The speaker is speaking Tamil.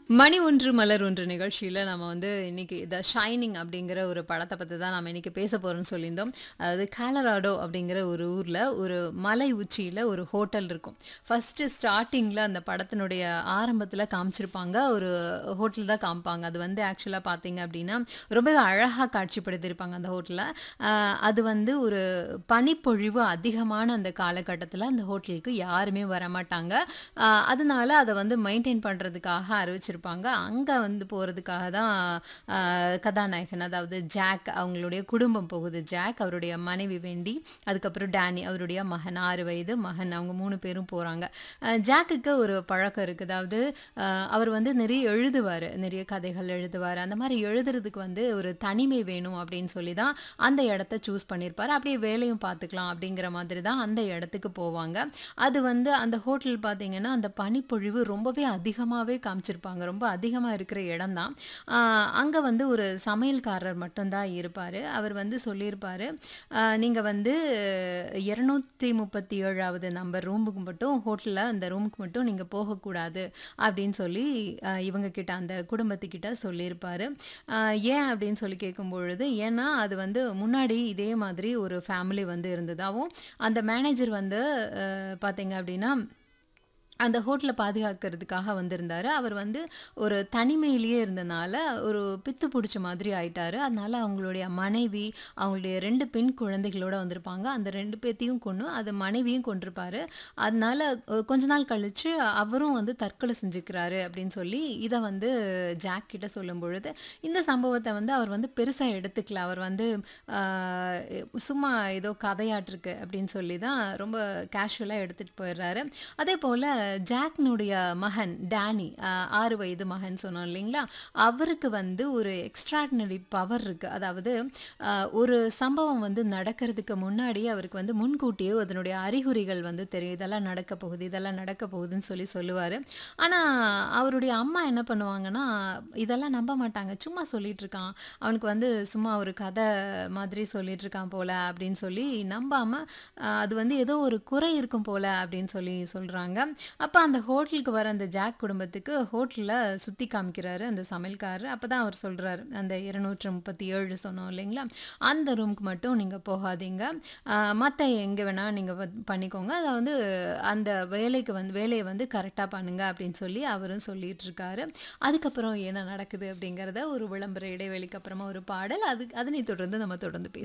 மணி ஒன்று மலர் ஒன்று நிகழ்ச்சியில் நம்ம வந்து இன்னைக்கு த ஷைனிங் அப்படிங்கிற ஒரு படத்தை பற்றி தான் நம்ம இன்னைக்கு பேச போகிறோம்னு சொல்லியிருந்தோம் அதாவது காலராடோ அப்படிங்கிற ஒரு ஊரில் ஒரு மலை உச்சியில் ஒரு ஹோட்டல் இருக்கும் ஃபஸ்ட்டு ஸ்டார்டிங்கில் அந்த படத்தினுடைய ஆரம்பத்தில் காமிச்சிருப்பாங்க ஒரு ஹோட்டல் தான் காமிப்பாங்க அது வந்து ஆக்சுவலாக பார்த்தீங்க அப்படின்னா ரொம்பவே அழகாக காட்சிப்படுத்தியிருப்பாங்க அந்த ஹோட்டலில் அது வந்து ஒரு பனிப்பொழிவு அதிகமான அந்த காலகட்டத்தில் அந்த ஹோட்டலுக்கு யாருமே வரமாட்டாங்க ஆஹ் அதனால அதை வந்து மெயின்டைன் பண்ணுறதுக்காக அறிவிச்சிருப்பாங்க அங்கே வந்து போகிறதுக்காக தான் ஆஹ் கதாநாயகன் அதாவது ஜாக் அவங்களுடைய குடும்பம் போகுது ஜாக் அவருடைய மனைவி வேண்டி அதுக்கப்புறம் டேனி அவருடைய மகன் ஆறு வயது மகன் அவங்க மூணு பேரும் போகிறாங்க ஜாக்குக்கு ஒரு பழக்கம் இருக்குது அதாவது ஆஹ் அவர் வந்து நிறைய எழுதுவார் நிறைய கதைகள் எழுதுவார் அந்த மாதிரி எழுதுறதுக்கு வந்து ஒரு தனிமை வேணும் அப்படின்னு சொல்லி தான் அந்த இடத்த சூஸ் பண்ணியிருப்பார் அப்படியே வேலையும் பார்த்துக்கலாம் அப்படிங்கிற மாதிரி தான் அந்த இடத்துக்கு போவாங்க அது வந்து அந்த ஹோட்டல் பார்த்தீங்கன்னா அந்த பனிப்பொழிவு ரொம்பவே அதிகமாகவே காமிச்சிருப்பாங்க ரொம்ப அதிகமாக இருக்கிற இடம் தான் அங்கே வந்து ஒரு சமையல்காரர் மட்டும்தான் இருப்பார் அவர் வந்து சொல்லியிருப்பார் நீங்கள் வந்து இரநூத்தி முப்பத்தி ஏழாவது நம்பர் ரூமுக்கு மட்டும் ஹோட்டலில் அந்த ரூமுக்கு மட்டும் நீங்கள் போகக்கூடாது அப்படின்னு சொல்லி ஆஹ் இவங்க கிட்ட அந்த குடும்பத்துக்கிட்ட சொல்லியிருப்பாரு ஆஹ் ஏன் அப்படின்னு சொல்லி கேட்கும் பொழுது ஏன்னா அது வந்து முன்னாடி இதே மாதிரி ஒரு ஃபேமிலி வந்து இருந்ததாகவும் அந்த மேனேஜர் வந்து ஆஹ் பார்த்தீங்க அப்படின்னா அந்த ஹோட்டலை பாதுகாக்கிறதுக்காக வந்திருந்தார் அவர் வந்து ஒரு தனிமையிலேயே இருந்தனால ஒரு பித்து பிடிச்ச மாதிரி ஆயிட்டாரு அதனால அவங்களுடைய மனைவி அவங்களுடைய ரெண்டு பெண் குழந்தைகளோட வந்திருப்பாங்க அந்த ரெண்டு பேர்த்தையும் கொண்டு அது மனைவியும் கொண்டிருப்பாரு அதனால அஹ், கொஞ்ச நாள் கழிச்சு அவரும் வந்து தற்கொலை செஞ்சுக்கிறாரு அப்படின்னு சொல்லி இதை வந்து ஜாக் கிட்ட சொல்லும் பொழுது இந்த சம்பவத்தை வந்து அவர் வந்து பெருசாக எடுத்துக்கல அவர் வந்து ஆஹ், சும்மா ஏதோ கதையாட்டிருக்கு அப்படின்னு சொல்லி தான் ரொம்ப கேஷுவலாக எடுத்துகிட்டு போயிடுறாரு அதே போல் ஜாக்னுடைய மகன் டேனி ஆஹ், ஆறு வயது மகன் சொன்னோம் இல்லைங்களா அவருக்கு வந்து ஒரு எக்ஸ்ட்ராடினரி பவர் இருக்குது அதாவது ஆஹ், ஒரு சம்பவம் வந்து நடக்கிறதுக்கு முன்னாடியே அவருக்கு வந்து முன்கூட்டியே அதனுடைய அறிகுறிகள் வந்து தெரியும் இதெல்லாம் நடக்க போகுது இதெல்லாம் நடக்க போகுதுன்னு சொல்லி சொல்லுவார் ஆனால் அவருடைய அம்மா என்ன பண்ணுவாங்கன்னா இதெல்லாம் நம்ப மாட்டாங்க சும்மா சொல்லிட்டு இருக்கான் அவனுக்கு வந்து சும்மா ஒரு கதை மாதிரி சொல்லிட்டு இருக்கான் போல அப்படின்னு சொல்லி நம்பாம ஆஹ், அது வந்து ஏதோ ஒரு குறை இருக்கும் போல அப்படின்னு சொல்லி சொல்றாங்க அப்போ அந்த ஹோட்டலுக்கு வர அந்த ஜாக் குடும்பத்துக்கு ஹோட்டலில் சுற்றி காமிக்கிறாரு அந்த சமையல்காரர் அப்போ தான் அவர் சொல்றாரு அந்த இருநூற்று முப்பத்தி ஏழு சொன்னோம் இல்லைங்களா அந்த ரூமுக்கு மட்டும் நீங்கள் போகாதீங்க மற்ற எங்கே வேணால் நீங்கள் பண்ணிக்கோங்க அதை வந்து அந்த வேலைக்கு வந்து வேலையை வந்து கரெக்டாக பண்ணுங்க அப்படின்னு சொல்லி அவரும் சொல்லிட்டு இருக்காரு அதுக்கப்புறம் என்ன நடக்குது அப்படிங்கிறத ஒரு விளம்பர இடைவெளிக்கு அப்புறமா ஒரு பாடல் அது அதனை தொடர்ந்து நம்ம தொடர்ந்து பேச